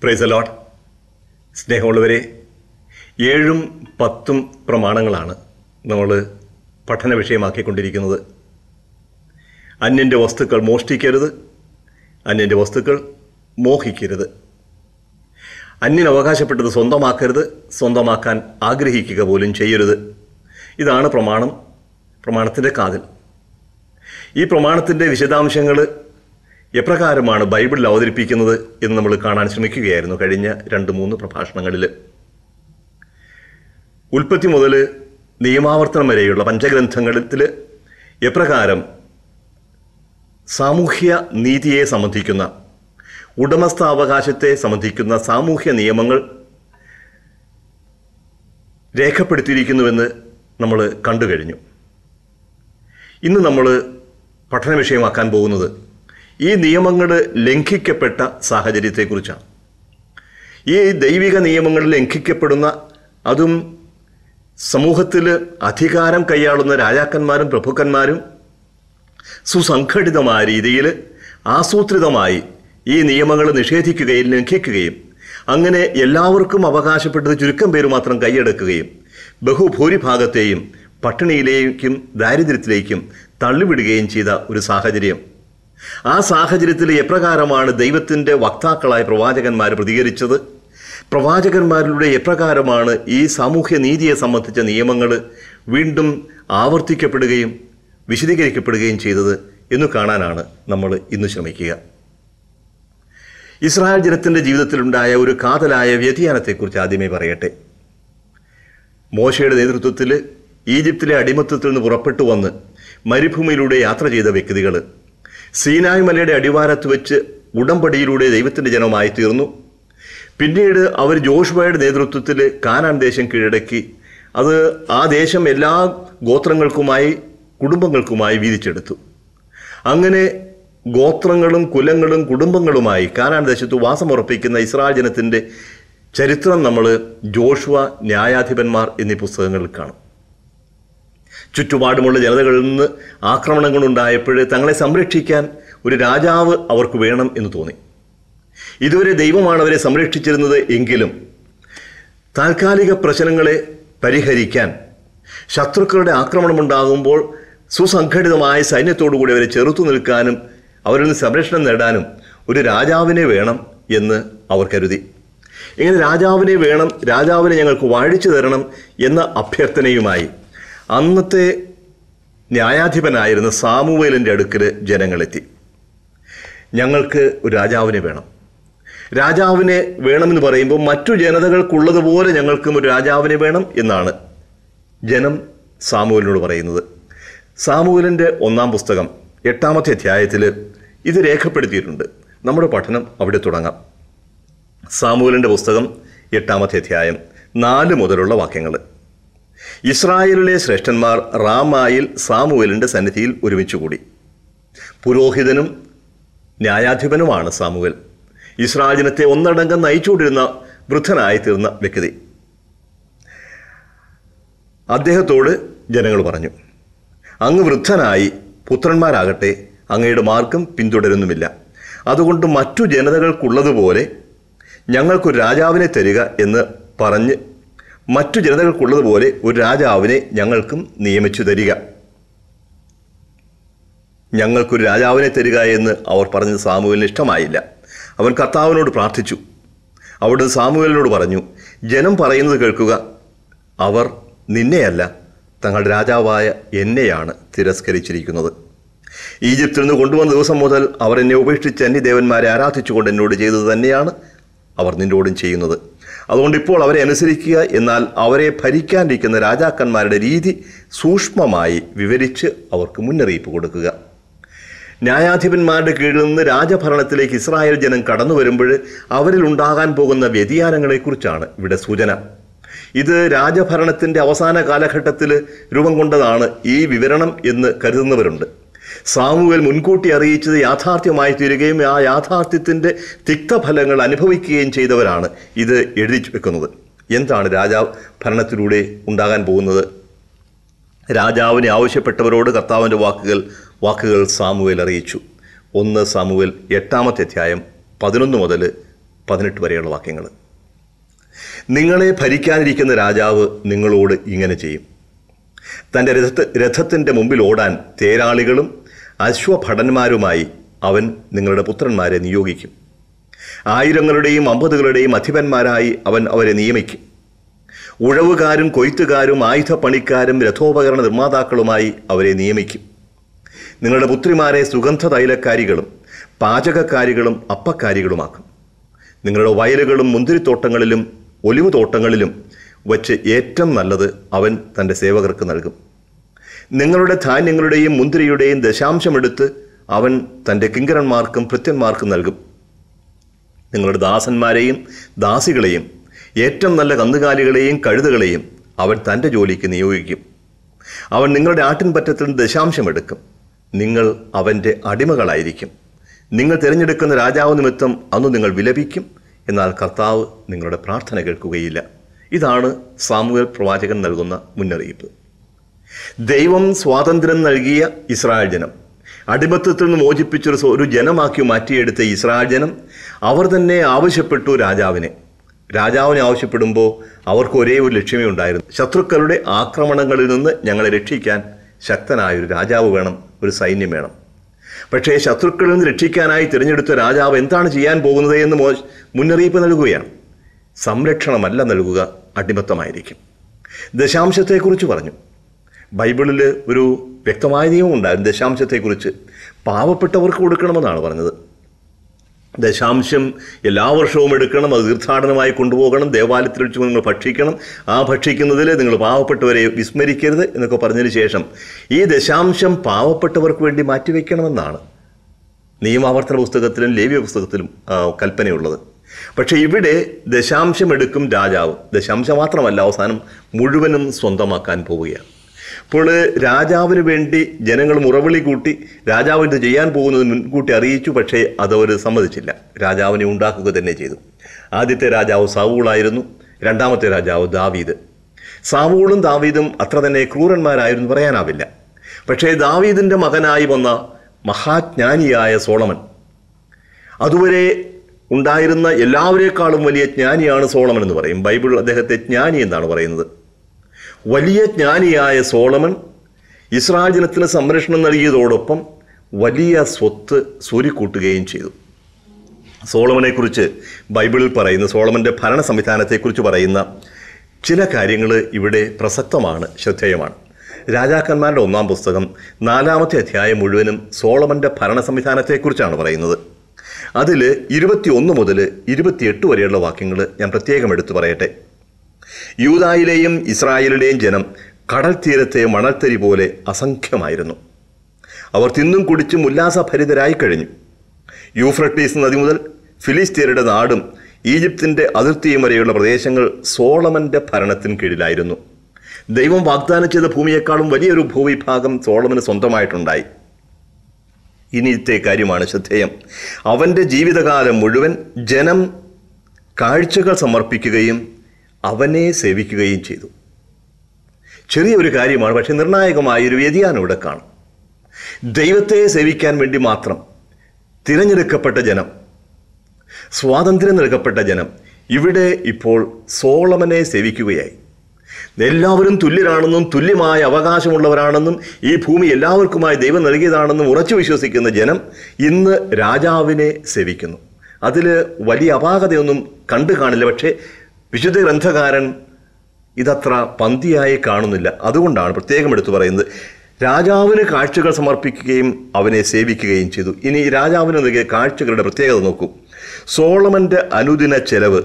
price allot സ്നേഹമുള്ളവരെ ഏഴും പത്തും പ്രമാണങ്ങളാണ് നമ്മൾ പഠന വിഷയമാക്കിക്കൊണ്ടിരിക്കുന്നത് അന്യൻ്റെ വസ്തുക്കൾ മോഷ്ടിക്കരുത് അന്യൻ്റെ വസ്തുക്കൾ മോഹിക്കരുത് അന്യൻ അവകാശപ്പെട്ടത് സ്വന്തമാക്കരുത് സ്വന്തമാക്കാൻ ആഗ്രഹിക്കുക പോലും ചെയ്യരുത് ഇതാണ് പ്രമാണം പ്രമാണത്തിൻ്റെ കാതൽ ഈ പ്രമാണത്തിൻ്റെ വിശദാംശങ്ങൾ എപ്രകാരമാണ് ബൈബിളിൽ അവതരിപ്പിക്കുന്നത് എന്ന് നമ്മൾ കാണാൻ ശ്രമിക്കുകയായിരുന്നു കഴിഞ്ഞ രണ്ട് മൂന്ന് പ്രഭാഷണങ്ങളിൽ ഉൽപ്പത്തി മുതൽ നിയമാവർത്തനം വരെയുള്ള പഞ്ചഗ്രന്ഥങ്ങളിൽ എപ്രകാരം സാമൂഹ്യ നീതിയെ സംബന്ധിക്കുന്ന ഉടമസ്ഥാവകാശത്തെ സംബന്ധിക്കുന്ന സാമൂഹ്യ നിയമങ്ങൾ രേഖപ്പെടുത്തിയിരിക്കുന്നുവെന്ന് നമ്മൾ കണ്ടു കഴിഞ്ഞു ഇന്ന് നമ്മൾ പഠന വിഷയമാക്കാൻ പോകുന്നത് ഈ നിയമങ്ങൾ ലംഘിക്കപ്പെട്ട സാഹചര്യത്തെക്കുറിച്ചാണ് ഈ ദൈവിക നിയമങ്ങൾ ലംഘിക്കപ്പെടുന്ന അതും സമൂഹത്തിൽ അധികാരം കൈയാളുന്ന രാജാക്കന്മാരും പ്രഭുക്കന്മാരും സുസംഘടിതമായ രീതിയിൽ ആസൂത്രിതമായി ഈ നിയമങ്ങൾ നിഷേധിക്കുകയും ലംഘിക്കുകയും അങ്ങനെ എല്ലാവർക്കും അവകാശപ്പെട്ടത് ചുരുക്കം പേര് മാത്രം കൈയടക്കുകയും ബഹുഭൂരിഭാഗത്തെയും പട്ടിണിയിലേക്കും ദാരിദ്ര്യത്തിലേക്കും തള്ളിവിടുകയും ചെയ്ത ഒരു സാഹചര്യം ആ സാഹചര്യത്തിൽ എപ്രകാരമാണ് ദൈവത്തിൻ്റെ വക്താക്കളായ പ്രവാചകന്മാർ പ്രതികരിച്ചത് പ്രവാചകന്മാരിലൂടെ എപ്രകാരമാണ് ഈ സാമൂഹ്യ നീതിയെ സംബന്ധിച്ച നിയമങ്ങൾ വീണ്ടും ആവർത്തിക്കപ്പെടുകയും വിശദീകരിക്കപ്പെടുകയും ചെയ്തത് എന്ന് കാണാനാണ് നമ്മൾ ഇന്ന് ശ്രമിക്കുക ഇസ്രായേൽ ജനത്തിൻ്റെ ജീവിതത്തിലുണ്ടായ ഒരു കാതലായ വ്യതിയാനത്തെക്കുറിച്ച് ആദ്യമേ പറയട്ടെ മോശയുടെ നേതൃത്വത്തിൽ ഈജിപ്തിലെ അടിമത്തത്തിൽ നിന്ന് പുറപ്പെട്ടു വന്ന് മരുഭൂമിയിലൂടെ യാത്ര ചെയ്ത വ്യക്തികൾ സീനായ് മലയുടെ അടിവാരത്ത് വെച്ച് ഉടമ്പടിയിലൂടെ ദൈവത്തിൻ്റെ ജനമായി തീർന്നു പിന്നീട് അവർ ജോഷുവയുടെ നേതൃത്വത്തിൽ കാനാൻ ദേശം കീഴടക്കി അത് ആ ദേശം എല്ലാ ഗോത്രങ്ങൾക്കുമായി കുടുംബങ്ങൾക്കുമായി വീതിച്ചെടുത്തു അങ്ങനെ ഗോത്രങ്ങളും കുലങ്ങളും കുടുംബങ്ങളുമായി കാനാൻ ദേശത്ത് വാസമുറപ്പിക്കുന്ന ഇസ്രായേൽ ജനത്തിൻ്റെ ചരിത്രം നമ്മൾ ജോഷുവ ന്യായാധിപന്മാർ എന്നീ പുസ്തകങ്ങളിൽ കാണും ചുറ്റുപാടുമുള്ള ജനതകളിൽ നിന്ന് ആക്രമണങ്ങളുണ്ടായപ്പോൾ തങ്ങളെ സംരക്ഷിക്കാൻ ഒരു രാജാവ് അവർക്ക് വേണം എന്ന് തോന്നി ഇതുവരെ ദൈവമാണ് അവരെ സംരക്ഷിച്ചിരുന്നത് എങ്കിലും താൽക്കാലിക പ്രശ്നങ്ങളെ പരിഹരിക്കാൻ ശത്രുക്കളുടെ ആക്രമണമുണ്ടാകുമ്പോൾ സുസംഘടിതമായ സൈന്യത്തോടുകൂടി അവരെ ചെറുത്തു നിൽക്കാനും അവരിൽ നിന്ന് സംരക്ഷണം നേടാനും ഒരു രാജാവിനെ വേണം എന്ന് അവർ കരുതി ഇങ്ങനെ രാജാവിനെ വേണം രാജാവിനെ ഞങ്ങൾക്ക് വാഴിച്ചു തരണം എന്ന അഭ്യർത്ഥനയുമായി അന്നത്തെ ന്യായാധിപനായിരുന്ന സാമുവേലിൻ്റെ അടുക്കൽ ജനങ്ങളെത്തി ഞങ്ങൾക്ക് ഒരു രാജാവിനെ വേണം രാജാവിനെ വേണമെന്ന് പറയുമ്പോൾ മറ്റു ജനതകൾക്കുള്ളതുപോലെ ഞങ്ങൾക്കും ഒരു രാജാവിനെ വേണം എന്നാണ് ജനം സാമുവലിനോട് പറയുന്നത് സാമുവലിൻ്റെ ഒന്നാം പുസ്തകം എട്ടാമത്തെ അധ്യായത്തിൽ ഇത് രേഖപ്പെടുത്തിയിട്ടുണ്ട് നമ്മുടെ പഠനം അവിടെ തുടങ്ങാം സാമുവലിൻ്റെ പുസ്തകം എട്ടാമത്തെ അധ്യായം നാല് മുതലുള്ള വാക്യങ്ങൾ ഇസ്രായേലിലെ ശ്രേഷ്ഠന്മാർ റാമായിൽ സാമുവലിൻ്റെ സന്നിധിയിൽ ഒരുമിച്ച് കൂടി പുരോഹിതനും ന്യായാധിപനുമാണ് സാമുവൽ ഇസ്രായേൽ ജനത്തെ ഒന്നടങ്കം നയിച്ചുകൊണ്ടിരുന്ന വൃദ്ധനായി തീർന്ന വ്യക്തി അദ്ദേഹത്തോട് ജനങ്ങൾ പറഞ്ഞു അങ്ങ് വൃദ്ധനായി പുത്രന്മാരാകട്ടെ അങ്ങയുടെ മാർഗം പിന്തുടരുന്നുമില്ല അതുകൊണ്ട് മറ്റു ജനതകൾക്കുള്ളതുപോലെ ഞങ്ങൾക്കൊരു രാജാവിനെ തരിക എന്ന് പറഞ്ഞ് മറ്റു ജനതകൾക്കുള്ളതുപോലെ ഒരു രാജാവിനെ ഞങ്ങൾക്കും നിയമിച്ചു തരിക ഞങ്ങൾക്കൊരു രാജാവിനെ തരിക എന്ന് അവർ പറഞ്ഞത് സാമുവലിന് ഇഷ്ടമായില്ല അവൻ കർത്താവിനോട് പ്രാർത്ഥിച്ചു അവിടുന്ന് സാമുവലിനോട് പറഞ്ഞു ജനം പറയുന്നത് കേൾക്കുക അവർ നിന്നെയല്ല തങ്ങളുടെ രാജാവായ എന്നെയാണ് തിരസ്കരിച്ചിരിക്കുന്നത് ഈജിപ്തിൽ നിന്ന് കൊണ്ടുവന്ന ദിവസം മുതൽ അവർ എന്നെ ഉപേക്ഷിച്ച് അന്യദേവന്മാരെ ആരാധിച്ചുകൊണ്ട് എന്നോട് ചെയ്തത് തന്നെയാണ് അവർ നിന്നോടും ചെയ്യുന്നത് അതുകൊണ്ട് ഇപ്പോൾ അവരെ അനുസരിക്കുക എന്നാൽ അവരെ ഭരിക്കാനിരിക്കുന്ന രാജാക്കന്മാരുടെ രീതി സൂക്ഷ്മമായി വിവരിച്ച് അവർക്ക് മുന്നറിയിപ്പ് കൊടുക്കുക ന്യായാധിപന്മാരുടെ കീഴിൽ നിന്ന് രാജഭരണത്തിലേക്ക് ഇസ്രായേൽ ജനം കടന്നു വരുമ്പോൾ അവരിൽ ഉണ്ടാകാൻ പോകുന്ന വ്യതിയാനങ്ങളെക്കുറിച്ചാണ് ഇവിടെ സൂചന ഇത് രാജഭരണത്തിൻ്റെ അവസാന കാലഘട്ടത്തിൽ രൂപം കൊണ്ടതാണ് ഈ വിവരണം എന്ന് കരുതുന്നവരുണ്ട് സാമുവേൽ മുൻകൂട്ടി അറിയിച്ചത് യാഥാർത്ഥ്യമായി തീരുകയും ആ യാഥാർത്ഥ്യത്തിൻ്റെ തിക്തഫലങ്ങൾ അനുഭവിക്കുകയും ചെയ്തവരാണ് ഇത് എഴുതി വെക്കുന്നത് എന്താണ് രാജാ ഭരണത്തിലൂടെ ഉണ്ടാകാൻ പോകുന്നത് രാജാവിനെ ആവശ്യപ്പെട്ടവരോട് കർത്താവിൻ്റെ വാക്കുകൾ വാക്കുകൾ സാമുവേൽ അറിയിച്ചു ഒന്ന് സാമുവേൽ എട്ടാമത്തെ അധ്യായം പതിനൊന്ന് മുതൽ പതിനെട്ട് വരെയുള്ള വാക്യങ്ങൾ നിങ്ങളെ ഭരിക്കാനിരിക്കുന്ന രാജാവ് നിങ്ങളോട് ഇങ്ങനെ ചെയ്യും തൻ്റെ രഥ രഥത്തിൻ്റെ മുമ്പിൽ ഓടാൻ തേരാളികളും അശ്വഭടന്മാരുമായി അവൻ നിങ്ങളുടെ പുത്രന്മാരെ നിയോഗിക്കും ആയിരങ്ങളുടെയും അമ്പതുകളുടെയും അധിപന്മാരായി അവൻ അവരെ നിയമിക്കും ഉഴവുകാരും കൊയ്ത്തുകാരും ആയുധപ്പണിക്കാരും രഥോപകരണ നിർമ്മാതാക്കളുമായി അവരെ നിയമിക്കും നിങ്ങളുടെ പുത്രിമാരെ സുഗന്ധ തൈലക്കാരികളും പാചകക്കാരികളും അപ്പക്കാരികളുമാക്കും നിങ്ങളുടെ വയലുകളും മുന്തിരിത്തോട്ടങ്ങളിലും ഒലിവ് തോട്ടങ്ങളിലും വച്ച് ഏറ്റവും നല്ലത് അവൻ തൻ്റെ സേവകർക്ക് നൽകും നിങ്ങളുടെ ധാന്യങ്ങളുടെയും മുന്തിരിയുടെയും ദശാംശമെടുത്ത് അവൻ തൻ്റെ കിങ്കരന്മാർക്കും ഭൃത്യന്മാർക്കും നൽകും നിങ്ങളുടെ ദാസന്മാരെയും ദാസികളെയും ഏറ്റവും നല്ല കന്നുകാലികളെയും കഴുതുകളെയും അവൻ തൻ്റെ ജോലിക്ക് നിയോഗിക്കും അവൻ നിങ്ങളുടെ ആട്ടിൻപറ്റത്തിൽ നിന്ന് ദശാംശമെടുക്കും നിങ്ങൾ അവൻ്റെ അടിമകളായിരിക്കും നിങ്ങൾ തിരഞ്ഞെടുക്കുന്ന രാജാവ് നിമിത്തം അന്ന് നിങ്ങൾ വിലപിക്കും എന്നാൽ കർത്താവ് നിങ്ങളുടെ പ്രാർത്ഥന കേൾക്കുകയില്ല ഇതാണ് സാമൂഹ്യ പ്രവാചകൻ നൽകുന്ന മുന്നറിയിപ്പ് ദൈവം സ്വാതന്ത്ര്യം നൽകിയ ഇസ്രായേൽ ജനം അടിമത്തത്തിൽ നിന്ന് മോചിപ്പിച്ചൊരു സ്വ- ഒരു ജനമാക്കി മാറ്റിയെടുത്ത ഇസ്രായേൽ ജനം അവർ തന്നെ ആവശ്യപ്പെട്ടു രാജാവിനെ രാജാവിനെ ആവശ്യപ്പെടുമ്പോൾ അവർക്ക് ഒരേ ഒരു ലക്ഷ്യമേ ഉണ്ടായിരുന്നു ശത്രുക്കളുടെ ആക്രമണങ്ങളിൽ നിന്ന് ഞങ്ങളെ രക്ഷിക്കാൻ ശക്തനായ ഒരു രാജാവ് വേണം ഒരു സൈന്യം വേണം പക്ഷേ ശത്രുക്കളിൽ നിന്ന് രക്ഷിക്കാനായി തിരഞ്ഞെടുത്ത രാജാവ് എന്താണ് ചെയ്യാൻ പോകുന്നത് എന്ന് മോ മുന്നറിയിപ്പ് നൽകുകയാണ് സംരക്ഷണമല്ല നൽകുക അടിമത്തമായിരിക്കും ദശാംശത്തെക്കുറിച്ച് പറഞ്ഞു ബൈബിളിൽ ഒരു വ്യക്തമായ നിയമം ഉണ്ടായിരുന്നു ദശാംശത്തെക്കുറിച്ച് പാവപ്പെട്ടവർക്ക് കൊടുക്കണമെന്നാണ് പറഞ്ഞത് ദശാംശം എല്ലാ വർഷവും എടുക്കണം അത് തീർത്ഥാടനമായി കൊണ്ടുപോകണം ദേവാലയത്തിൽ വെച്ച് നിങ്ങൾ ഭക്ഷിക്കണം ആ ഭക്ഷിക്കുന്നതിൽ നിങ്ങൾ പാവപ്പെട്ടവരെ വിസ്മരിക്കരുത് എന്നൊക്കെ പറഞ്ഞതിന് ശേഷം ഈ ദശാംശം പാവപ്പെട്ടവർക്ക് വേണ്ടി മാറ്റിവെക്കണമെന്നാണ് നിയമാവർത്തന പുസ്തകത്തിലും ലേവ്യ പുസ്തകത്തിലും ആ, കൽപ്പനയുള്ളത് പക്ഷേ ഇവിടെ ദശാംശം എടുക്കും രാജാവ് ദശാംശം മാത്രമല്ല അവസാനം മുഴുവനും സ്വന്തമാക്കാൻ പോവുകയാണ് അപ്പോൾ രാജാവിന് വേണ്ടി ജനങ്ങൾ മുറവിളി കൂട്ടി രാജാവ് ഇത് ചെയ്യാൻ പോകുന്നത് മുൻകൂട്ടി അറിയിച്ചു പക്ഷേ അതവർ സമ്മതിച്ചില്ല രാജാവിനെ ഉണ്ടാക്കുക തന്നെ ചെയ്തു ആദ്യത്തെ രാജാവ് സാവൂളായിരുന്നു രണ്ടാമത്തെ രാജാവ് ദാവീദ് സാവൂളും ദാവീദും അത്ര തന്നെ ക്രൂരന്മാരായിരുന്നു പറയാനാവില്ല പക്ഷേ ദാവീദിൻ്റെ മകനായി വന്ന മഹാജ്ഞാനിയായ സോളമൻ അതുവരെ ഉണ്ടായിരുന്ന എല്ലാവരേക്കാളും വലിയ ജ്ഞാനിയാണ് സോളമൻ എന്ന് പറയും ബൈബിൾ അദ്ദേഹത്തെ ജ്ഞാനി എന്നാണ് പറയുന്നത് വലിയ ജ്ഞാനിയായ സോളമൻ ഇസ്രായേൽ ജനത്തിന് സംരക്ഷണം നൽകിയതോടൊപ്പം വലിയ സ്വത്ത് സ്വരുക്കൂട്ടുകയും ചെയ്തു സോളമനെക്കുറിച്ച് ബൈബിളിൽ പറയുന്ന സോളമൻ്റെ ഭരണ സംവിധാനത്തെക്കുറിച്ച് പറയുന്ന ചില കാര്യങ്ങൾ ഇവിടെ പ്രസക്തമാണ് ശ്രദ്ധേയമാണ് രാജാക്കന്മാരുടെ ഒന്നാം പുസ്തകം നാലാമത്തെ അധ്യായം മുഴുവനും സോളമൻ്റെ ഭരണ സംവിധാനത്തെക്കുറിച്ചാണ് പറയുന്നത് അതിൽ ഇരുപത്തിയൊന്ന് മുതൽ ഇരുപത്തിയെട്ട് വരെയുള്ള വാക്യങ്ങൾ ഞാൻ പ്രത്യേകം എടുത്തു പറയട്ടെ യൂതായിലെയും ഇസ്രായേലിലെയും ജനം കടൽ തീരത്തെ മണൽത്തരി പോലെ അസംഖ്യമായിരുന്നു അവർ തിന്നും കുടിച്ചും ഉല്ലാസഭരിതരായി കഴിഞ്ഞു യൂഫ്രട്ടീസ് നദി മുതൽ ഫിലിസ്തീനയുടെ നാടും ഈജിപ്തിൻ്റെ അതിർത്തിയും വരെയുള്ള പ്രദേശങ്ങൾ സോളമന്റെ ഭരണത്തിന് കീഴിലായിരുന്നു ദൈവം വാഗ്ദാനം ചെയ്ത ഭൂമിയേക്കാളും വലിയൊരു ഭൂവിഭാഗം സോളമന് സ്വന്തമായിട്ടുണ്ടായി ഇനിയത്തെ കാര്യമാണ് ശ്രദ്ധേയം അവൻ്റെ ജീവിതകാലം മുഴുവൻ ജനം കാഴ്ചകൾ സമർപ്പിക്കുകയും അവനെ സേവിക്കുകയും ചെയ്തു ചെറിയൊരു കാര്യമാണ് പക്ഷെ നിർണായകമായൊരു വ്യതിയാനം ഇവിടെ കാണും ദൈവത്തെ സേവിക്കാൻ വേണ്ടി മാത്രം തിരഞ്ഞെടുക്കപ്പെട്ട ജനം സ്വാതന്ത്ര്യം നൽകപ്പെട്ട ജനം ഇവിടെ ഇപ്പോൾ സോളമനെ സേവിക്കുകയായി എല്ലാവരും തുല്യരാണെന്നും തുല്യമായ അവകാശമുള്ളവരാണെന്നും ഈ ഭൂമി എല്ലാവർക്കുമായി ദൈവം നൽകിയതാണെന്നും ഉറച്ചു വിശ്വസിക്കുന്ന ജനം ഇന്ന് രാജാവിനെ സേവിക്കുന്നു അതിൽ വലിയ അപാകതയൊന്നും കണ്ടു കാണില്ല പക്ഷേ വിശുദ്ധ ഗ്രന്ഥകാരൻ ഇതത്ര പന്തിയായി കാണുന്നില്ല അതുകൊണ്ടാണ് പ്രത്യേകം എടുത്തു പറയുന്നത് രാജാവിന് കാഴ്ചകൾ സമർപ്പിക്കുകയും അവനെ സേവിക്കുകയും ചെയ്തു ഇനി രാജാവിന് നൽകിയ കാഴ്ചകളുടെ പ്രത്യേകത നോക്കൂ സോളമന്റെ അനുദിന ചെലവ്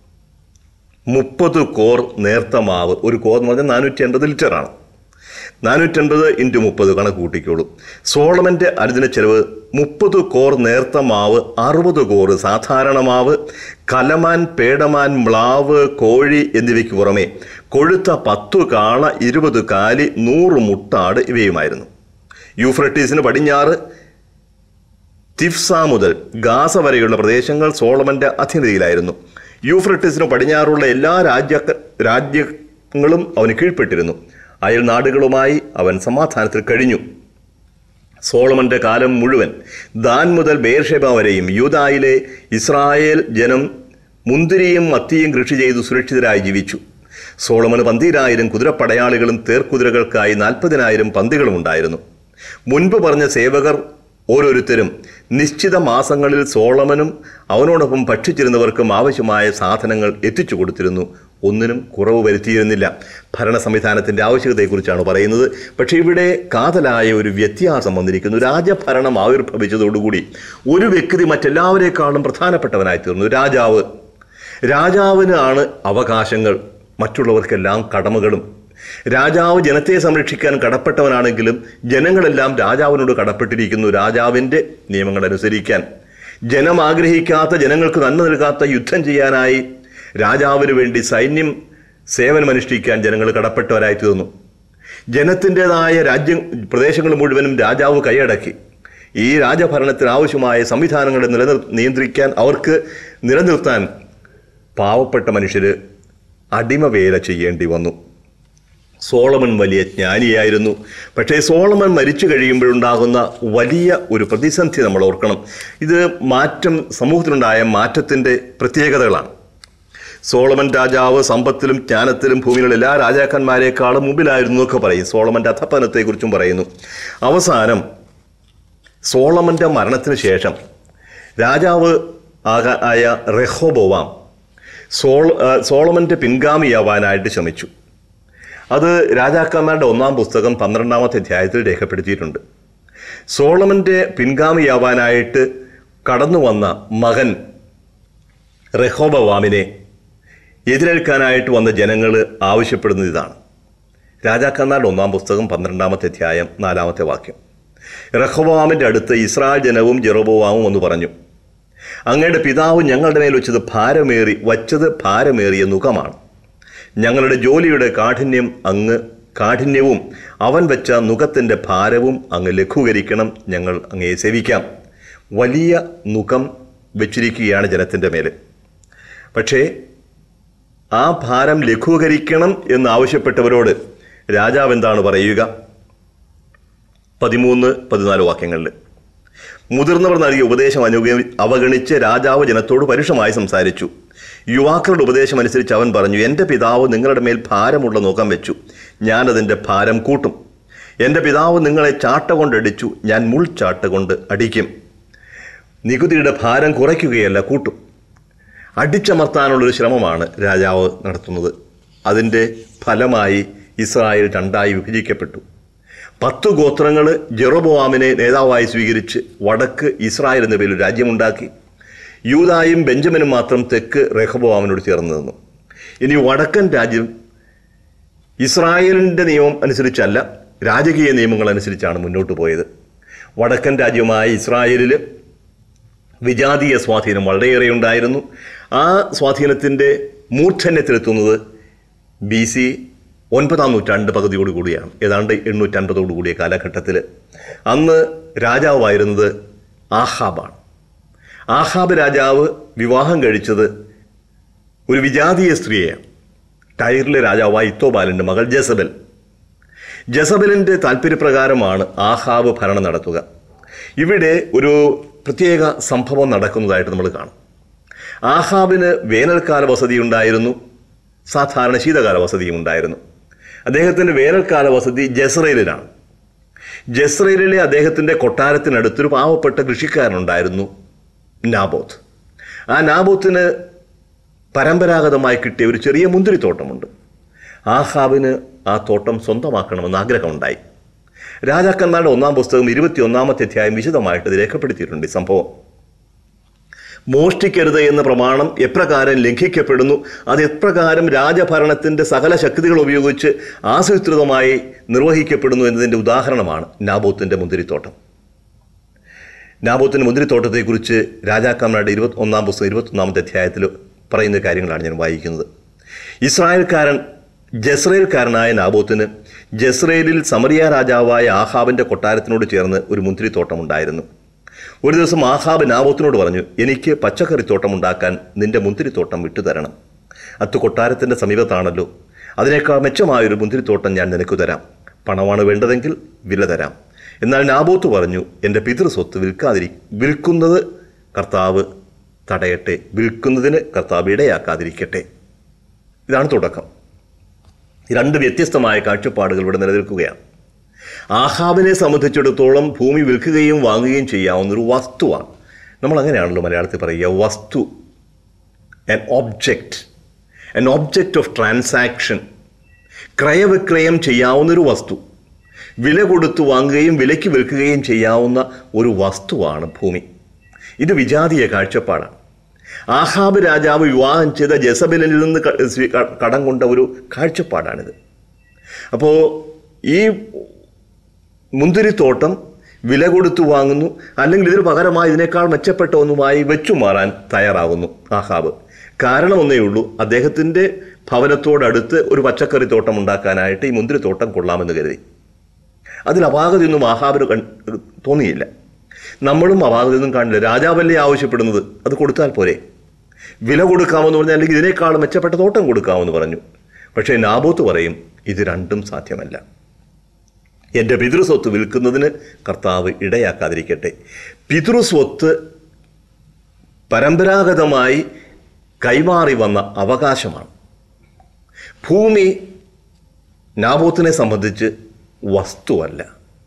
മുപ്പത് കോർ നേർത്ത മാവ് ഒരു കോർ എന്ന് പറഞ്ഞാൽ നാനൂറ്റി അൻപത് ലിറ്ററാണ് നാനൂറ്റി അൻപത് ഇൻറ്റു മുപ്പത് കണക്ക് കൂട്ടിക്കോളൂ സോളമൻ്റെ അനുദിന ചെലവ് മുപ്പത് കോർ നേർത്ത മാവ് അറുപത് കോറ് സാധാരണ മാവ് കലമാൻ പേടമാൻ മ്ലാവ് കോഴി എന്നിവയ്ക്ക് പുറമെ കൊഴുത്ത പത്തു കാള ഇരുപത് കാലി നൂറ് മുട്ടാട് ഇവയുമായിരുന്നു യൂഫ്രട്ടീസിന് പടിഞ്ഞാറ് തിഫ്സ മുതൽ ഗാസ വരെയുള്ള പ്രദേശങ്ങൾ സോളമന്റെ അധീനതയിലായിരുന്നു യൂഫ്രട്ടീസിന് പടിഞ്ഞാറുള്ള എല്ലാ രാജ്യ രാജ്യങ്ങളും അവന് കീഴ്പ്പെട്ടിരുന്നു അയൽ നാടുകളുമായി അവൻ സമാധാനത്തിൽ കഴിഞ്ഞു സോളമന്റെ കാലം മുഴുവൻ ദാൻ മുതൽ ബേർഷെബ വരെയും യൂതായിലെ ഇസ്രായേൽ ജനം മുന്തിരിയും മത്തിയും കൃഷി ചെയ്ത് സുരക്ഷിതരായി ജീവിച്ചു സോളമന് പന്തീരായിരം കുതിരപ്പടയാളികളും തേർക്കുതിരകൾക്കായി നാൽപ്പതിനായിരം പന്തികളും ഉണ്ടായിരുന്നു മുൻപ് പറഞ്ഞ സേവകർ ഓരോരുത്തരും നിശ്ചിത മാസങ്ങളിൽ സോളമനും അവനോടൊപ്പം ഭക്ഷിച്ചിരുന്നവർക്കും ആവശ്യമായ സാധനങ്ങൾ എത്തിച്ചു കൊടുത്തിരുന്നു ഒന്നിനും കുറവ് വരുത്തിയിരുന്നില്ല ഭരണ സംവിധാനത്തിൻ്റെ ആവശ്യകതയെക്കുറിച്ചാണ് പറയുന്നത് പക്ഷേ ഇവിടെ കാതലായ ഒരു വ്യത്യാസം വന്നിരിക്കുന്നു രാജഭരണം ആവിർഭവിച്ചതോടുകൂടി ഒരു വ്യക്തി മറ്റെല്ലാവരെക്കാളും പ്രധാനപ്പെട്ടവനായി തീർന്നു രാജാവ് രാജാവിന് ആണ് അവകാശങ്ങൾ മറ്റുള്ളവർക്കെല്ലാം കടമകളും രാജാവ് ജനത്തെ സംരക്ഷിക്കാൻ കടപ്പെട്ടവനാണെങ്കിലും ജനങ്ങളെല്ലാം രാജാവിനോട് കടപ്പെട്ടിരിക്കുന്നു രാജാവിൻ്റെ നിയമങ്ങൾ അനുസരിക്കാൻ ജനം ആഗ്രഹിക്കാത്ത ജനങ്ങൾക്ക് നന്മ നൽകാത്ത യുദ്ധം ചെയ്യാനായി രാജാവിന് വേണ്ടി സൈന്യം സേവനമനുഷ്ഠിക്കാൻ ജനങ്ങൾ കടപ്പെട്ടവരായി തീർന്നു ജനത്തിൻ്റെതായ രാജ്യം പ്രദേശങ്ങൾ മുഴുവനും രാജാവ് കൈയടക്കി ഈ രാജഭരണത്തിന് ആവശ്യമായ സംവിധാനങ്ങളെ നിലനിർ നിയന്ത്രിക്കാൻ അവർക്ക് നിലനിർത്താൻ പാവപ്പെട്ട മനുഷ്യർ അടിമവേല ചെയ്യേണ്ടി വന്നു സോളമൻ വലിയ ജ്ഞാനിയായിരുന്നു പക്ഷേ സോളമൻ മരിച്ചു കഴിയുമ്പോഴുണ്ടാകുന്ന വലിയ ഒരു പ്രതിസന്ധി നമ്മൾ ഓർക്കണം ഇത് മാറ്റം സമൂഹത്തിലുണ്ടായ മാറ്റത്തിൻ്റെ പ്രത്യേകതകളാണ് സോളമൻ രാജാവ് സമ്പത്തിലും ജ്ഞാനത്തിലും ഭൂമിയിലുള്ള എല്ലാ രാജാക്കന്മാരെക്കാളും മുമ്പിലായിരുന്നു എന്നൊക്കെ പറയും സോളമൻ്റെ അധപ്പതനത്തെക്കുറിച്ചും പറയുന്നു അവസാനം സോളമൻ്റെ മരണത്തിന് ശേഷം രാജാവ് ആക- ആയ റെഹോബോവാം സോൾ ആ, സോളമൻ്റെ പിൻഗാമിയാവാനായിട്ട് ശ്രമിച്ചു അത് രാജാക്കന്മാരുടെ ഒന്നാം പുസ്തകം പന്ത്രണ്ടാമത്തെ അധ്യായത്തിൽ രേഖപ്പെടുത്തിയിട്ടുണ്ട് സോളമൻ്റെ പിൻഗാമിയാവാനായിട്ട് കടന്നു വന്ന മകൻ റെഹോബവാമിനെ എതിരേൽക്കാനായിട്ട് വന്ന ജനങ്ങൾ ആവശ്യപ്പെടുന്നത് ഇതാണ് രാജാക്കന്മാരുടെ ഒന്നാം പുസ്തകം പന്ത്രണ്ടാമത്തെ അധ്യായം നാലാമത്തെ വാക്യം റഹോബവാമിൻ്റെ അടുത്ത് ഇസ്രായേൽ ജനവും ജെറോബോവാമും എന്ന് പറഞ്ഞു അങ്ങയുടെ പിതാവ് ഞങ്ങളുടെ മേൽ വെച്ചത് ഭാരമേറി വച്ചത് ഭാരമേറിയ നുഖമാണ് ഞങ്ങളുടെ ജോലിയുടെ കാഠിന്യം അങ്ങ് കാഠിന്യവും അവൻ വെച്ച നുഖത്തിൻ്റെ ഭാരവും അങ്ങ് ലഘൂകരിക്കണം ഞങ്ങൾ അങ്ങയെ സേവിക്കാം വലിയ നുഖം വെച്ചിരിക്കുകയാണ് ജനത്തിൻ്റെ മേൽ പക്ഷേ ആ ഭാരം ലഘൂകരിക്കണം എന്ന് ആവശ്യപ്പെട്ടവരോട് രാജാവ് എന്താണ് പറയുക പതിമൂന്ന് പതിനാല് വാക്യങ്ങളിൽ മുതിർന്നവർ നൽകിയ ഉപദേശം അനുഗ അവഗണിച്ച് രാജാവ് ജനത്തോട് പരുഷമായി സംസാരിച്ചു യുവാക്കളുടെ ഉപദേശം അനുസരിച്ച് അവൻ പറഞ്ഞു എൻ്റെ പിതാവ് നിങ്ങളുടെ മേൽ ഭാരമുള്ള നോക്കം വെച്ചു ഞാനതിൻ്റെ ഭാരം കൂട്ടും എൻ്റെ പിതാവ് നിങ്ങളെ ചാട്ട കൊണ്ടടിച്ചു ഞാൻ മുൾചാട്ട കൊണ്ട് അടിക്കും നികുതിയുടെ ഭാരം കുറയ്ക്കുകയല്ല കൂട്ടും അടിച്ചമർത്താനുള്ളൊരു ശ്രമമാണ് രാജാവ് നടത്തുന്നത് അതിൻ്റെ ഫലമായി ഇസ്രായേൽ രണ്ടായി വിഭജിക്കപ്പെട്ടു പത്ത് ഗോത്രങ്ങൾ ജെറോബോവാമിനെ നേതാവായി സ്വീകരിച്ച് വടക്ക് ഇസ്രായേൽ എന്ന പേരിൽ രാജ്യമുണ്ടാക്കി യൂതായും ബെഞ്ചമിനും മാത്രം തെക്ക് റെഹബോവാമിനോട് ചേർന്ന് നിന്നു ഇനി വടക്കൻ രാജ്യം ഇസ്രായേലിൻ്റെ നിയമം അനുസരിച്ചല്ല രാജകീയ നിയമങ്ങൾ അനുസരിച്ചാണ് മുന്നോട്ട് പോയത് വടക്കൻ രാജ്യമായ ഇസ്രായേലിൽ വിജാതീയ സ്വാധീനം വളരെയേറെ ഉണ്ടായിരുന്നു ആ സ്വാധീനത്തിൻ്റെ മൂർധന്യത്തിലെത്തുന്നത് ബി സി ഒൻപതാം നൂറ്റാണ്ട് പകുതിയോട് കൂടിയാണ് ഏതാണ്ട് എണ്ണൂറ്റൻപതോടു കൂടിയ കാലഘട്ടത്തിൽ അന്ന് രാജാവായിരുന്നത് ആഹാബാണ് ആഹാബ് രാജാവ് വിവാഹം കഴിച്ചത് ഒരു വിജാതീയ സ്ത്രീയെയാണ് ടൈറിലെ രാജാവായ ഇത്തോബാലിൻ്റെ മകൾ ജസബൽ ജസബലിൻ്റെ താല്പര്യപ്രകാരമാണ് ആഹാബ് ഭരണം നടത്തുക ഇവിടെ ഒരു പ്രത്യേക സംഭവം നടക്കുന്നതായിട്ട് നമ്മൾ കാണും ആഹാബിന് വേനൽക്കാല വസതി ഉണ്ടായിരുന്നു സാധാരണ ശീതകാല വസതിയും ഉണ്ടായിരുന്നു അദ്ദേഹത്തിൻ്റെ വേനൽക്കാല വസതി ജസ്രയിലാണ് ജസ്രയിലെ അദ്ദേഹത്തിൻ്റെ കൊട്ടാരത്തിനടുത്തൊരു പാവപ്പെട്ട കൃഷിക്കാരനുണ്ടായിരുന്നു നാബോത്ത് ആ നാബോത്തിന് പരമ്പരാഗതമായി കിട്ടിയ ഒരു ചെറിയ മുന്തിരിത്തോട്ടമുണ്ട് ആഹാബിന് ആ തോട്ടം സ്വന്തമാക്കണമെന്ന് ആഗ്രഹമുണ്ടായി രാജാക്കന്മാരുടെ ഒന്നാം പുസ്തകം ഇരുപത്തി ഒന്നാമത്തെ അധ്യായം വിശദമായിട്ട് ഇത് രേഖപ്പെടുത്തിയിട്ടുണ്ട് ഈ സംഭവം മോഷ്ടിക്കരുത് എന്ന പ്രമാണം എപ്രകാരം ലംഘിക്കപ്പെടുന്നു അത് എപ്രകാരം രാജഭരണത്തിൻ്റെ സകല ശക്തികൾ ഉപയോഗിച്ച് ആസൂത്രിതമായി നിർവഹിക്കപ്പെടുന്നു എന്നതിൻ്റെ ഉദാഹരണമാണ് നാബോത്തിൻ്റെ മുന്തിരിത്തോട്ടം നാബോത്തിൻ്റെ മുന്തിരിത്തോട്ടത്തെക്കുറിച്ച് രാജാക്കന്മാരുടെ ഇരുപത്തി ഒന്നാം പുസ്തകം ഇരുപത്തൊന്നാമത്തെ അധ്യായത്തിൽ പറയുന്ന കാര്യങ്ങളാണ് ഞാൻ വായിക്കുന്നത് ഇസ്രായേൽക്കാരൻ ജസ്രയേൽക്കാരനായ നാബോത്തിന് ജസ്രയേലിൽ സമറിയ രാജാവായ ആഹാബിൻ്റെ കൊട്ടാരത്തിനോട് ചേർന്ന് ഒരു മുന്തിരിത്തോട്ടം ഉണ്ടായിരുന്നു ഒരു ദിവസം ആഹാബ് നാബോത്തിനോട് പറഞ്ഞു എനിക്ക് പച്ചക്കറിത്തോട്ടം ഉണ്ടാക്കാൻ നിന്റെ മുന്തിരിത്തോട്ടം വിട്ടുതരണം അത്ത് കൊട്ടാരത്തിൻ്റെ സമീപത്താണല്ലോ അതിനേക്കാൾ മെച്ചമായൊരു മുന്തിരിത്തോട്ടം ഞാൻ നിനക്ക് തരാം പണമാണ് വേണ്ടതെങ്കിൽ വില തരാം എന്നാൽ നാബോത്ത് പറഞ്ഞു എൻ്റെ പിതൃസ്വത്ത് വിൽക്കാതിരി വിൽക്കുന്നത് കർത്താവ് തടയട്ടെ വിൽക്കുന്നതിന് കർത്താവ് ഇടയാക്കാതിരിക്കട്ടെ ഇതാണ് തുടക്കം രണ്ട് വ്യത്യസ്തമായ കാഴ്ചപ്പാടുകൾ ഇവിടെ നിലനിൽക്കുകയാണ് ആഹാബിനെ സംബന്ധിച്ചിടത്തോളം ഭൂമി വിൽക്കുകയും വാങ്ങുകയും ചെയ്യാവുന്ന ഒരു വസ്തുവാണ് നമ്മൾ അങ്ങനെയാണല്ലോ മലയാളത്തിൽ പറയുക വസ്തു an object an object of transaction ക്രയവിക്രയം ചെയ്യാവുന്നൊരു വസ്തു വില കൊടുത്ത് വാങ്ങുകയും വിലയ്ക്ക് വിൽക്കുകയും ചെയ്യാവുന്ന ഒരു വസ്തുവാണ് ഭൂമി ഇത് വിജാതീയ കാഴ്ചപ്പാടാണ് ആഹാബ് രാജാവ് വിവാഹം ചെയ്ത ജസബലിൽ നിന്ന് ക- സ്വീ- ക- കടം കൊണ്ട ഒരു കാഴ്ചപ്പാടാണിത് അപ്പോൾ ഈ മുന്തിരിത്തോട്ടം വില കൊടുത്തു വാങ്ങുന്നു അല്ലെങ്കിൽ ഇതിന് പകരമായി ഇതിനേക്കാൾ മെച്ചപ്പെട്ട ഒന്നുമായി വെച്ചു മാറാൻ തയ്യാറാകുന്നു ആഹാബ് കാരണം ഒന്നേ ഉള്ളൂ അദ്ദേഹത്തിൻ്റെ ഭവനത്തോടടുത്ത് ഒരു പച്ചക്കറി തോട്ടം ഉണ്ടാക്കാനായിട്ട് ഈ മുന്തിരിത്തോട്ടം കൊള്ളാമെന്ന് കരുതി അതിൽ അപാകതയൊന്നും ആഹാബിന് കൺ തോന്നിയില്ല നമ്മളും അപാകതയൊന്നും കാണില്ല രാജാവല്ലേ ആവശ്യപ്പെടുന്നത് അത് കൊടുത്താൽ പോരെ വില കൊടുക്കാമെന്ന് പറഞ്ഞാൽ അല്ലെങ്കിൽ ഇതിനേക്കാൾ മെച്ചപ്പെട്ട തോട്ടം കൊടുക്കാമെന്ന് പറഞ്ഞു പക്ഷേ നാബോത്ത് പറയും ഇത് രണ്ടും സാധ്യമല്ല എൻ്റെ പിതൃസ്വത്ത് വിൽക്കുന്നതിന് കർത്താവ് ഇടയാക്കാതിരിക്കട്ടെ പിതൃസ്വത്ത് പരമ്പരാഗതമായി കൈമാറി വന്ന അവകാശമാണ് ഭൂമി നാബോത്തിനെ സംബന്ധിച്ച് വസ്തുവല്ല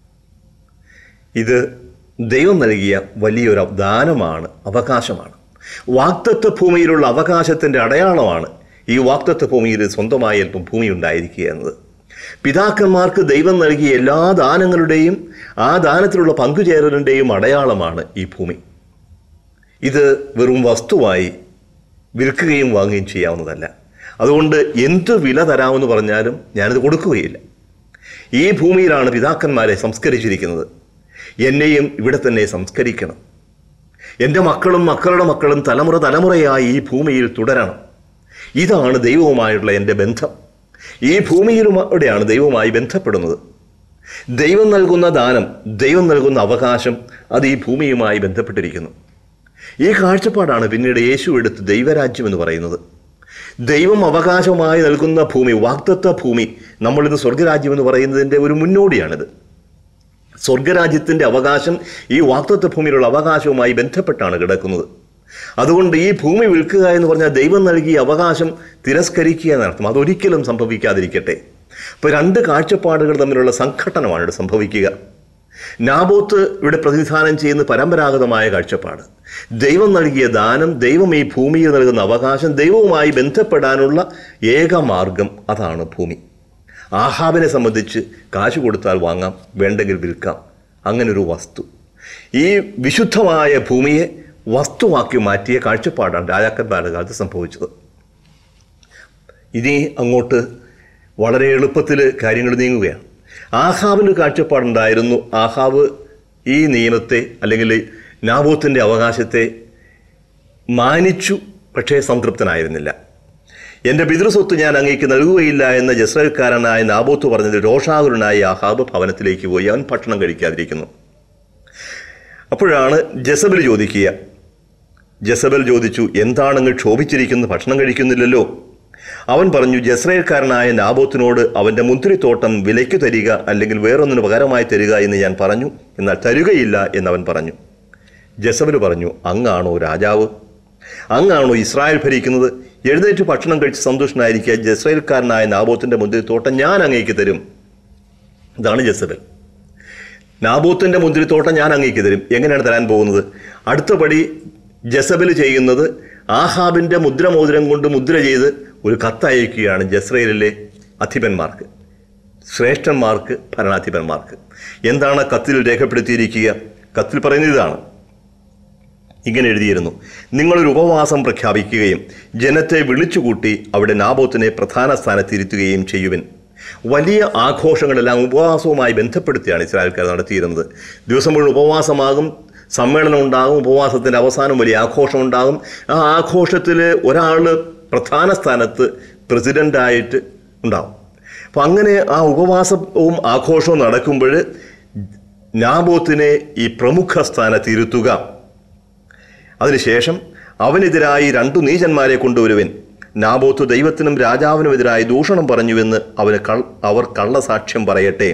ഇത് ദൈവം നൽകിയ വലിയൊരു ദാനമാണ് അവകാശമാണ് വാക്തത്വ ഭൂമിയിലുള്ള അവകാശത്തിൻ്റെ അടയാളമാണ് ഈ വാക്തത്വ ഭൂമിയിൽ സ്വന്തമായി അല്പം ഭൂമി ഉണ്ടായിരിക്കുക എന്നത് പിതാക്കന്മാർക്ക് ദൈവം നൽകിയ എല്ലാ ദാനങ്ങളുടെയും ആ ദാനത്തിലുള്ള പങ്കുചേരലിൻ്റെയും അടയാളമാണ് ഈ ഭൂമി ഇത് വെറും വസ്തുവായി വിൽക്കുകയും വാങ്ങുകയും ചെയ്യാവുന്നതല്ല അതുകൊണ്ട് എന്ത് വില തരാമെന്ന് പറഞ്ഞാലും ഞാനത് കൊടുക്കുകയില്ല ഈ ഭൂമിയിലാണ് പിതാക്കന്മാരെ സംസ്കരിച്ചിരിക്കുന്നത് എന്നെയും ഇവിടെ തന്നെ സംസ്കരിക്കണം എൻ്റെ മക്കളും മക്കളുടെ മക്കളും തലമുറ തലമുറയായി ഈ ഭൂമിയിൽ തുടരണം ഇതാണ് ദൈവവുമായുള്ള എൻ്റെ ബന്ധം ഈ ഭൂമിയിലൂടെയാണ് ദൈവവുമായി ബന്ധപ്പെടുന്നത് ദൈവം നൽകുന്ന ദാനം ദൈവം നൽകുന്ന അവകാശം അത് ഈ ഭൂമിയുമായി ബന്ധപ്പെട്ടിരിക്കുന്നു ഈ കാഴ്ചപ്പാടാണ് പിന്നീട് യേശു എടുത്ത് ദൈവരാജ്യം എന്ന് പറയുന്നത് ദൈവം അവകാശമായി നൽകുന്ന ഭൂമി വാക്തത്വ ഭൂമി നമ്മളിന്ന് സ്വർഗരാജ്യം എന്ന് പറയുന്നതിൻ്റെ ഒരു മുന്നോടിയാണിത് സ്വർഗരാജ്യത്തിൻ്റെ അവകാശം ഈ വാക്തത്വ ഭൂമിയിലുള്ള അവകാശവുമായി ബന്ധപ്പെട്ടാണ് കിടക്കുന്നത് അതുകൊണ്ട് ഈ ഭൂമി വിൽക്കുക എന്ന് പറഞ്ഞാൽ ദൈവം നൽകിയ അവകാശം തിരസ്കരിക്കുക എന്നർത്ഥം അതൊരിക്കലും സംഭവിക്കാതിരിക്കട്ടെ അപ്പോൾ രണ്ട് കാഴ്ചപ്പാടുകൾ തമ്മിലുള്ള സംഘട്ടനമാണ് ഇവിടെ സംഭവിക്കുക നാബോത്ത് ഇവിടെ പ്രതിനിധാനം ചെയ്യുന്ന പരമ്പരാഗതമായ കാഴ്ചപ്പാട് ദൈവം നൽകിയ ദാനം ദൈവം ഈ ഭൂമിയിൽ നൽകുന്ന അവകാശം ദൈവവുമായി ബന്ധപ്പെടാനുള്ള ഏക മാർഗം അതാണ് ഭൂമി ആഹാബിനെ സംബന്ധിച്ച് കാശ് കൊടുത്താൽ വാങ്ങാം വേണ്ടെങ്കിൽ വിൽക്കാം അങ്ങനൊരു വസ്തു ഈ വിശുദ്ധമായ ഭൂമിയെ വസ്തുവാക്കി മാറ്റിയ കാഴ്ചപ്പാടാണ് രാജാക്കന്മാരുടെ കാലത്ത് സംഭവിച്ചത് ഇനി അങ്ങോട്ട് വളരെ എളുപ്പത്തിൽ കാര്യങ്ങൾ നീങ്ങുകയാണ് ആഹാബിന് കാഴ്ചപ്പാടുണ്ടായിരുന്നു ആഹാബ് ഈ നിയമത്തെ അല്ലെങ്കിൽ നാബൂത്തിൻ്റെ അവകാശത്തെ മാനിച്ചു പക്ഷേ സംതൃപ്തനായിരുന്നില്ല എൻ്റെ പിതൃസ്വത്ത് ഞാൻ അങ്ങേക്ക് നൽകുകയില്ല എന്ന ജസ്രൽക്കാരനായ നാബോത്ത് പറഞ്ഞത് രോഷാകുരനായ ആഹാബ് ഭവനത്തിലേക്ക് പോയി അവൻ ഭക്ഷണം കഴിക്കാതിരിക്കുന്നു അപ്പോഴാണ് ജസബൽ ചോദിക്കുക ജസബൽ ചോദിച്ചു എന്താണങ്ങ് ക്ഷോഭിച്ചിരിക്കുന്നത് ഭക്ഷണം കഴിക്കുന്നില്ലല്ലോ അവൻ പറഞ്ഞു ജസ്രയേൽക്കാരനായ നാബോത്തിനോട് അവൻ്റെ മുന്തിരിത്തോട്ടം വിലയ്ക്ക് തരിക അല്ലെങ്കിൽ വേറൊന്നിന് പകരമായി തരിക എന്ന് ഞാൻ പറഞ്ഞു എന്നാൽ തരുകയില്ല എന്നവൻ പറഞ്ഞു ജസബൽ പറഞ്ഞു അങ്ങാണോ രാജാവ് അങ്ങാണോ ഇസ്രായേൽ ഭരിക്കുന്നത് എഴുന്നേറ്റ് ഭക്ഷണം കഴിച്ച് സന്തോഷനായിരിക്കുക ജസ്രയേൽക്കാരനായ നാബോത്തിൻ്റെ മുന്തിരിത്തോട്ടം ഞാൻ അങ്ങേക്ക് തരും ഇതാണ് ജസബൽ നാബൂത്തിൻ്റെ മുന്തിരിത്തോട്ടം ഞാൻ അങ്ങേക്ക് തരും എങ്ങനെയാണ് തരാൻ പോകുന്നത് അടുത്ത പടി ജസബൽ ചെയ്യുന്നത് ആഹാബിൻ്റെ മുദ്രമോതിരം കൊണ്ട് മുദ്ര ചെയ്ത് ഒരു കത്തയക്കുകയാണ് ജസ്രയേലിലെ അധിപന്മാർക്ക് ശ്രേഷ്ഠന്മാർക്ക് ഭരണാധിപന്മാർക്ക് എന്താണ് കത്തിൽ രേഖപ്പെടുത്തിയിരിക്കുക കത്തിൽ പറയുന്നത് ഇതാണ് ഇങ്ങനെ എഴുതിയിരുന്നു നിങ്ങളൊരു ഉപവാസം പ്രഖ്യാപിക്കുകയും ജനത്തെ വിളിച്ചുകൂട്ടി അവിടെ നാബോത്തിനെ പ്രധാന സ്ഥാനത്തിരുത്തുകയും ചെയ്യുവിൻ വലിയ ആഘോഷങ്ങളെല്ലാം ഉപവാസവുമായി ബന്ധപ്പെടുത്തിയാണ് ഇസ്രായേൽക്കാർ നടത്തിയിരുന്നത് ദിവസം മുഴുവൻ ഉപവാസമാകും സമ്മേളനം ഉണ്ടാകും ഉപവാസത്തിൻ്റെ അവസാനം വലിയ ആഘോഷം ഉണ്ടാകും ആ ആഘോഷത്തിൽ ഒരാൾ പ്രധാന സ്ഥാനത്ത് പ്രസിഡൻ്റായിട്ട് ഉണ്ടാവും അപ്പം അങ്ങനെ ആ ഉപവാസവും ആഘോഷവും നടക്കുമ്പോൾ നാബോത്തിനെ ഈ പ്രമുഖ സ്ഥാനത്ത് ഇരുത്തുക അതിനുശേഷം അവനെതിരായി രണ്ടു നീചന്മാരെ കൊണ്ടുവരുവൻ നാബോത്ത് ദൈവത്തിനും രാജാവിനുമെതിരായി ദൂഷണം പറഞ്ഞുവെന്ന് അവന് കൾ അവർ കള്ളസാക്ഷ്യം പറയട്ടെ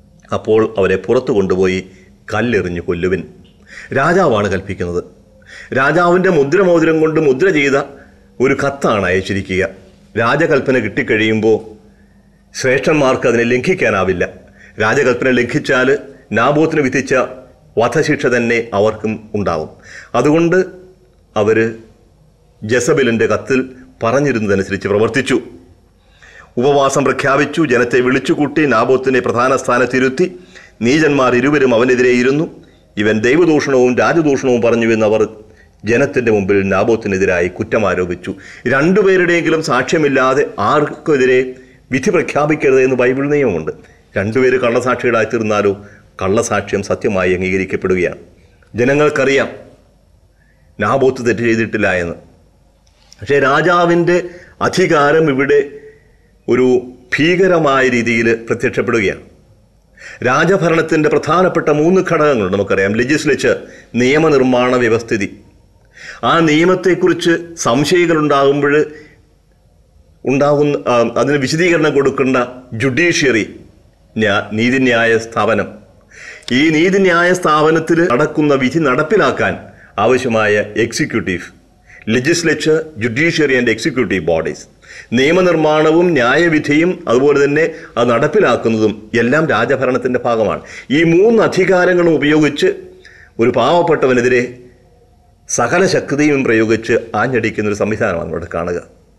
അപ്പോൾ അവരെ പുറത്തു കൊണ്ടുപോയി കല്ലെറിഞ്ഞു കൊല്ലുവിൻ രാജാവാണ് കൽപ്പിക്കുന്നത് രാജാവിൻ്റെ മുദ്രമോതിരം കൊണ്ട് മുദ്ര ചെയ്ത ഒരു കത്താണ് അയച്ചിരിക്കുക രാജകൽപ്പന കിട്ടിക്കഴിയുമ്പോൾ ശ്രേഷ്ഠന്മാർക്ക് അതിനെ ലംഘിക്കാനാവില്ല രാജകൽപ്പന ലംഘിച്ചാൽ നാബോത്തിന് വിധിച്ച വധശിക്ഷ തന്നെ അവർക്കും ഉണ്ടാവും അതുകൊണ്ട് അവർ ജസബലിൻ്റെ കത്തിൽ പറഞ്ഞിരുന്നതനുസരിച്ച് പ്രവർത്തിച്ചു ഉപവാസം പ്രഖ്യാപിച്ചു ജനത്തെ വിളിച്ചുകൂട്ടി നാബോത്തിനെ പ്രധാന സ്ഥാനത്തിരുത്തി നീചന്മാർ ഇരുവരും അവനെതിരെ ഇരുന്നു ഇവൻ ദൈവദൂഷണവും രാജദൂഷണവും പറഞ്ഞു എന്നവർ ജനത്തിന്റെ മുമ്പിൽ നാബോത്തിനെതിരായി കുറ്റം ആരോപിച്ചു രണ്ടുപേരുടെയെങ്കിലും സാക്ഷ്യമില്ലാതെ ആർക്കെതിരെ വിധി പ്രഖ്യാപിക്കരുത് എന്ന് ബൈബിൾ നിയമമുണ്ട് രണ്ടുപേര് കള്ളസാക്ഷികളായി തീർന്നാലോ കള്ളസാക്ഷ്യം സത്യമായി അംഗീകരിക്കപ്പെടുകയാണ് ജനങ്ങൾക്കറിയാം നാബോത്ത് തെറ്റ് ചെയ്തിട്ടില്ല എന്ന് പക്ഷേ രാജാവിൻ്റെ അധികാരം ഇവിടെ ഒരു ഭീകരമായ രീതിയിൽ പ്രത്യക്ഷപ്പെടുകയാണ് രാജഭരണത്തിൻ്റെ പ്രധാനപ്പെട്ട മൂന്ന് ഘടകങ്ങളുണ്ട് നമുക്കറിയാം ലെജിസ്ലേച്ചർ നിയമനിർമ്മാണ വ്യവസ്ഥിതി ആ നിയമത്തെക്കുറിച്ച് സംശയങ്ങളുണ്ടാകുമ്പോൾ ഉണ്ടാകുന്ന ആ, അതിന് വിശദീകരണം കൊടുക്കേണ്ട ജുഡീഷ്യറി ന്യാ- നീതിന്യായ സ്ഥാപനം ഈ നീതിന്യായ സ്ഥാപനത്തിൽ നടക്കുന്ന വിധി നടപ്പിലാക്കാൻ ആവശ്യമായ executive legislature judiciary and executive bodies നിയമനിർമ്മാണവും ന്യായവിധിയും അതുപോലെ തന്നെ അത് നടപ്പിലാക്കുന്നതും എല്ലാം രാജഭരണത്തിൻ്റെ ഭാഗമാണ് ഈ മൂന്ന് അധികാരങ്ങളും ഉപയോഗിച്ച് ഒരു പാവപ്പെട്ടവനെതിരെ സകല ശക്തിയും പ്രയോഗിച്ച് ആഞ്ഞടിക്കുന്ന ഒരു സംവിധാനമാണ് ഇവിടെ കാണുക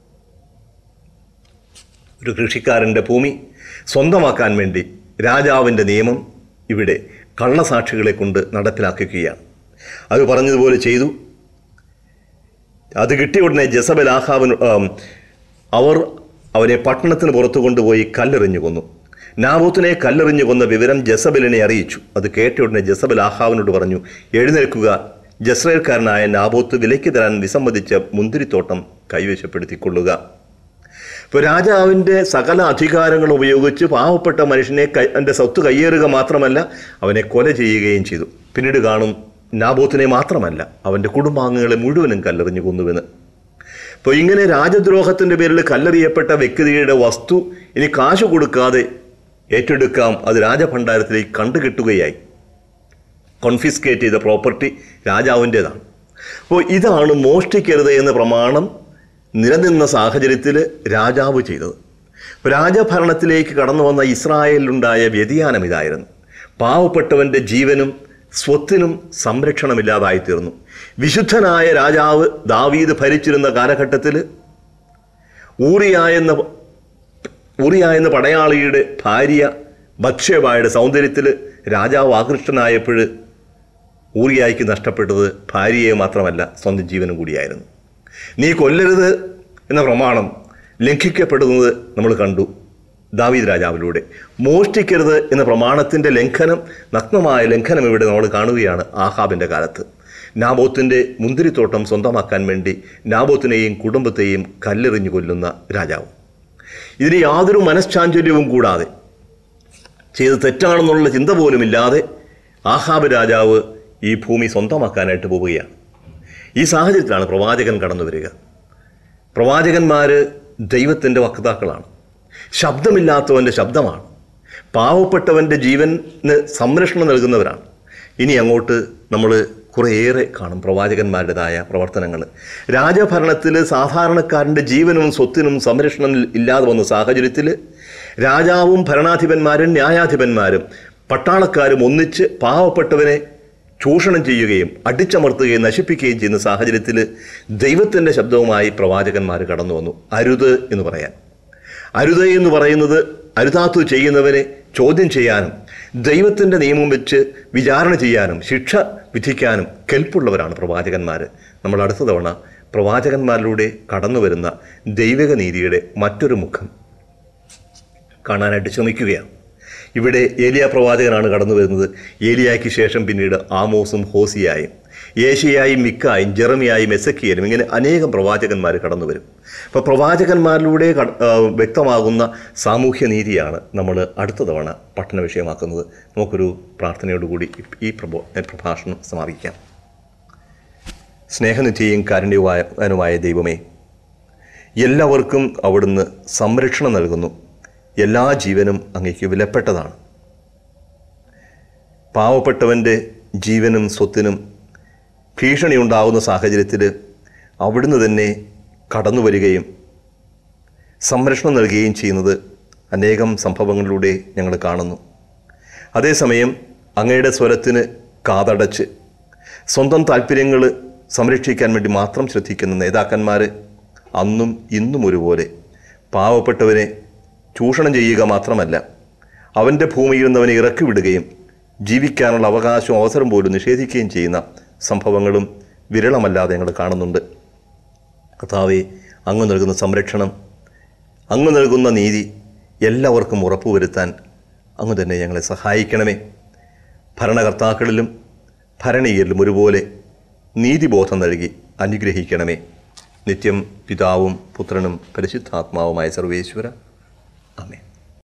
ഒരു കൃഷിക്കാരൻ്റെ ഭൂമി സ്വന്തമാക്കാൻ വേണ്ടി രാജാവിൻ്റെ നിയമം ഇവിടെ കള്ളസാക്ഷികളെ കൊണ്ട് നടപ്പിലാക്കുകയാണ് അത് പറഞ്ഞതുപോലെ ചെയ്തു അത് കിട്ടിയ ഉടനെ ജസബൽ ആഹാവിന് ആം, അവർ അവനെ പട്ടണത്തിന് പുറത്തു കൊണ്ടുപോയി കല്ലെറിഞ്ഞു കൊന്നു നാബൂത്തിനെ കല്ലെറിഞ്ഞു കൊന്ന വിവരം ജസബലിനെ അറിയിച്ചു അത് കേട്ട ഉടനെ ജസബൽ ആഹാവിനോട് പറഞ്ഞു എഴുന്നേൽക്കുക ജസ്രേൽക്കാരനായ നാബോത്ത് വിലയ്ക്ക് തരാൻ വിസമ്മതിച്ച മുന്തിരിത്തോട്ടം കൈവശപ്പെടുത്തിക്കൊള്ളുക ഇപ്പോൾ രാജാവിൻ്റെ സകല അധികാരങ്ങൾ ഉപയോഗിച്ച് പാവപ്പെട്ട മനുഷ്യനെ കൈ എൻ്റെ സ്വത്ത് കയ്യേറുക മാത്രമല്ല അവനെ കൊല ചെയ്യുകയും ചെയ്തു പിന്നീട് കാണും നാബോത്തിനെ മാത്രമല്ല അവൻ്റെ കുടുംബാംഗങ്ങളെ മുഴുവനും കല്ലെറിഞ്ഞു കൊന്നുവെന്ന് അപ്പോൾ ഇങ്ങനെ രാജദ്രോഹത്തിൻ്റെ പേരിൽ കല്ലെറിയപ്പെട്ട വ്യക്തിയുടെ വസ്തു ഇനി കാശ് കൊടുക്കാതെ ഏറ്റെടുക്കാം അത് രാജഭണ്ഡാരത്തിലേക്ക് കണ്ടുകെട്ടുകയായി കോൺഫിസ്കേറ്റ് ചെയ്ത പ്രോപ്പർട്ടി രാജാവിൻ്റേതാണ് അപ്പോൾ ഇതാണ് മോഷ്ടിക്കരുത് എന്ന പ്രമാണം നിലനിന്ന സാഹചര്യത്തിൽ രാജാവ് ചെയ്തത് അപ്പോൾ രാജഭരണത്തിലേക്ക് കടന്നു വന്ന ഇസ്രായേലിലുണ്ടായ വ്യതിയാനം ഇതായിരുന്നു പാവപ്പെട്ടവൻ്റെ ജീവനും സ്വത്തിനും സംരക്ഷണമില്ലാതായി തീർന്നു വിശുദ്ധനായ രാജാവ് ദാവീദ് ഭരിച്ചിരുന്ന കാലഘട്ടത്തിൽ ഊറിയ എന്ന ഊറിയ എന്ന പടയാളിയുടെ ഭാര്യ ബത്ഷേബായുടെ സൗന്ദര്യത്തിൽ രാജാവ് ആകൃഷ്ടനായപ്പോൾ ഊറിയായിക്ക് നഷ്ടപ്പെട്ടത് ഭാര്യയെ മാത്രമല്ല സ്വന്തം ജീവനും കൂടിയായിരുന്നു നീ കൊല്ലരുത് എന്ന പ്രമാണം ലംഘിക്കപ്പെടുന്നത് നമ്മൾ കണ്ടു ദാവീദ് രാജാവിലൂടെ മോഷ്ടിക്കരുത് എന്ന പ്രമാണത്തിൻ്റെ ലംഘനം നഗ്നമായ ലംഘനം ഇവിടെ നമ്മൾ കാണുകയാണ് ആഹാബിൻ്റെ കാലത്ത് നാബോത്തിൻ്റെ മുന്തിരിത്തോട്ടം സ്വന്തമാക്കാൻ വേണ്ടി നാബോത്തിനെയും കുടുംബത്തെയും കല്ലെറിഞ്ഞു കൊല്ലുന്ന രാജാവ് ഇതിന് യാതൊരു മനഃശാഞ്ചല്യവും കൂടാതെ ചെയ്ത് തെറ്റാണെന്നുള്ള ചിന്ത പോലുമില്ലാതെ ആഹാബ് രാജാവ് ഈ ഭൂമി സ്വന്തമാക്കാനായിട്ട് പോവുകയാണ് ഈ സാഹചര്യത്തിലാണ് പ്രവാചകൻ കടന്നു വരിക പ്രവാചകന്മാർ ദൈവത്തിൻ്റെ വക്താക്കളാണ് ശബ്ദമില്ലാത്തവൻ്റെ ശബ്ദമാണ് പാവപ്പെട്ടവൻ്റെ ജീവന് സംരക്ഷണം നൽകുന്നവരാണ് ഇനി അങ്ങോട്ട് നമ്മൾ കുറേയേറെ കാണും പ്രവാചകന്മാരുടേതായ പ്രവർത്തനങ്ങൾ രാജഭരണത്തിൽ സാധാരണക്കാരൻ്റെ ജീവനും സ്വത്തിനും സംരക്ഷണം ഇല്ലാതെ വന്ന സാഹചര്യത്തിൽ രാജാവും ഭരണാധിപന്മാരും ന്യായാധിപന്മാരും പട്ടാളക്കാരും ഒന്നിച്ച് പാവപ്പെട്ടവനെ ചൂഷണം ചെയ്യുകയും അടിച്ചമർത്തുകയും നശിപ്പിക്കുകയും ചെയ്യുന്ന സാഹചര്യത്തിൽ ദൈവത്തിൻ്റെ ശബ്ദവുമായി പ്രവാചകന്മാർ കടന്നു വന്നു അരുത് എന്ന് പറയാൻ അരുത് എന്ന് പറയുന്നത് അരുതാത്തു ചെയ്യുന്നവനെ ചോദ്യം ചെയ്യാനും ദൈവത്തിൻ്റെ നിയമം വെച്ച് വിചാരണ ചെയ്യാനും ശിക്ഷ വിധിക്കാനും കെൽപ്പുള്ളവരാണ് പ്രവാചകന്മാർ നമ്മൾ അടുത്ത തവണ പ്രവാചകന്മാരിലൂടെ കടന്നു വരുന്ന ദൈവിക നീതിയുടെ മറ്റൊരു മുഖം കാണാനായിട്ട് ശ്രമിക്കുകയാണ് ഇവിടെ ഏലിയ പ്രവാചകനാണ് കടന്നു വരുന്നത് ഏലിയായ്ക്ക് ശേഷം പിന്നീട് ആമോസും ഹോസിയായും ഏഷ്യയായും മിക്കായും ജെറമിയായും എസക്കിയലും ഇങ്ങനെ അനേകം പ്രവാചകന്മാർ കടന്നു വരും അപ്പോൾ പ്രവാചകന്മാരിലൂടെ കട- ആ, വ്യക്തമാകുന്ന സാമൂഹ്യ നീതിയാണ് നമ്മൾ അടുത്ത തവണ പഠന വിഷയമാക്കുന്നത് നമുക്കൊരു പ്രാർത്ഥനയോടുകൂടി ഈ പ്രബോ പ്രഭാഷണം സമാപിക്കാം സ്നേഹനിധിയും കാരുണ്യവാനുമായ ദൈവമേ എല്ലാവർക്കും അവിടുന്ന് സംരക്ഷണം നൽകുന്നു എല്ലാ ജീവനും അങ്ങേക്ക് വിലപ്പെട്ടതാണ് പാവപ്പെട്ടവൻ്റെ ജീവനും സ്വത്തിനും ഭീഷണി ഉണ്ടാകുന്ന സാഹചര്യത്തിൽ അവിടുന്ന് തന്നെ കടന്നു വരികയും സംരക്ഷണം നൽകുകയും ചെയ്യുന്നത് അനേകം സംഭവങ്ങളിലൂടെ ഞങ്ങൾ കാണുന്നു അതേസമയം അങ്ങയുടെ സ്വരത്തിന് കാതടച്ച് സ്വന്തം താല്പര്യങ്ങൾ സംരക്ഷിക്കാൻ വേണ്ടി മാത്രം ശ്രദ്ധിക്കുന്ന നേതാക്കന്മാർ അന്നും ഇന്നും ഒരുപോലെ പാവപ്പെട്ടവനെ ചൂഷണം ചെയ്യുക മാത്രമല്ല അവൻ്റെ ഭൂമിയിൽ നിന്നവനെ ഇറക്കി വിടുകയും ജീവിക്കാനുള്ള അവകാശവും അവസരം പോലും നിഷേധിക്കുകയും ചെയ്യുന്ന സംഭവങ്ങളും വിരളമല്ലാതെ ഞങ്ങൾ കാണുന്നുണ്ട് കർത്താവെ അങ്ങ് നൽകുന്ന സംരക്ഷണം അങ്ങ് നൽകുന്ന നീതി എല്ലാവർക്കും ഉറപ്പുവരുത്താൻ അങ്ങ് തന്നെ ഞങ്ങളെ സഹായിക്കണമേ ഭരണകർത്താക്കളിലും ഭരണീയരിലും ഒരുപോലെ നീതിബോധം നൽകി അനുഗ്രഹിക്കണമേ നിത്യം പിതാവും പുത്രനും പരിശുദ്ധാത്മാവുമായ സർവേശ്വര